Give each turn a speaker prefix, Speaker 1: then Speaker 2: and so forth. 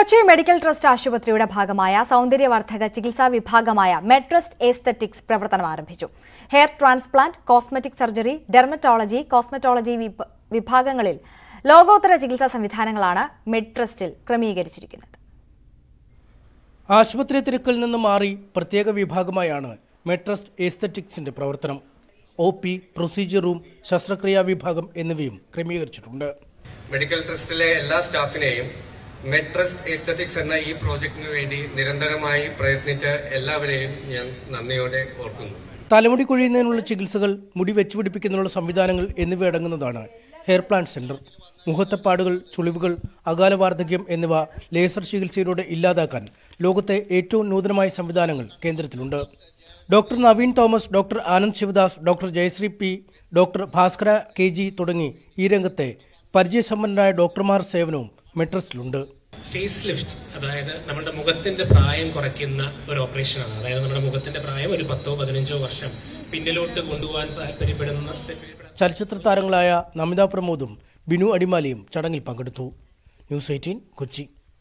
Speaker 1: Kochi medical trust ആശുപത്രിയുടെ ഭാഗമായ സൗന്ദര്യവർദ്ധക ചികിത്സാ വിഭാഗമായ മെഡ്ട്രസ്റ്റ് എസ്തറ്റിക്സ് പ്രവർത്തനം ആരംഭിച്ചു hair transplant cosmetic surgery dermatology cosmetology വിഭ- വിഭാഗങ്ങളിൽ ലോകോത്തര ചികിത്സാ സംവിധാനങ്ങളാണ് മെഡ്ട്രസ്റ്റിൽ ക്രമീകരിച്ചിരിക്കുന്നത്
Speaker 2: ആശുപത്രി തിരക്കിൽ നിന്ന് മാറി പ്രത്യേക വിഭാഗമായാണ് മെട്രസ്റ്റ് എസ്തറ്റിക്സിന്റെ പ്രവർത്തനം ഒ പി പ്രൊസീജിയർ റൂം ശസ്ത്രക്രിയാ വിഭാഗം എന്നിവയും ക്രമീകരിച്ചിട്ടുണ്ട്
Speaker 3: മെഡിക്കൽ ട്രസ്റ്റിലെ എല്ലാ സ്റ്റാഫിനെയും മെട്രസ്റ്റ് എസ്തറ്റിക്സ് എന്ന ഈ പ്രോജക്റ്റിന് വേണ്ടി നിരന്തരമായി പ്രയത്നിച്ച എല്ലാവരെയും ഞാൻ നന്ദിയോടെ ഓർക്കുന്നു
Speaker 2: തലമുടി കൊഴിയുന്നതിനുള്ള ചികിത്സകൾ മുടി വെച്ചുപിടിപ്പിക്കുന്നതിനുള്ള സംവിധാനങ്ങൾ എന്നിവ അടങ്ങുന്നതാണ് ഹെയർ പ്ലാന്റ് സെന്റർ മുഖത്തെ പാടുകൾ ചുളിവുകൾ അകാല വാർദ്ധക്യം എന്നിവ ലേസർ ചികിത്സയിലൂടെ ഇല്ലാതാക്കാൻ ലോകത്തെ ഏറ്റവും നൂതനമായ സംവിധാനങ്ങൾ കേന്ദ്രത്തിലുണ്ട് doctor Naveen Thomas doctor Anand Sivadas doctor Jayashree P doctor Bhaskara K G തുടങ്ങി ഈ രംഗത്തെ പരിചയസമ്പന്നരായ ഡോക്ടർമാർ സേവനവും മെട്രസിലുണ്ട്
Speaker 4: ഫേസ് ലിഫ്റ്റ് അതായത് നമ്മുടെ മുഖത്തിന്റെ പ്രായം കുറയ്ക്കുന്ന ഒരു ഓപ്പറേഷനാണ് അതായത് നമ്മുടെ മുഖത്തിന്റെ പ്രായം ഒരു പത്തോ പതിനഞ്ചോ വർഷം പിന്നിലോട്ട് കൊണ്ടുപോകാൻ താല്പര്യപ്പെടുന്ന താല്പര്യപ്പെടുന്ന
Speaker 2: ചലച്ചിത്ര താരങ്ങളായ നമിത പ്രമോദും ബിനു അടിമാലിയും ചടങ്ങിൽ പങ്കെടുത്തു ന്യൂസ് എയ്റ്റീൻ കൊച്ചി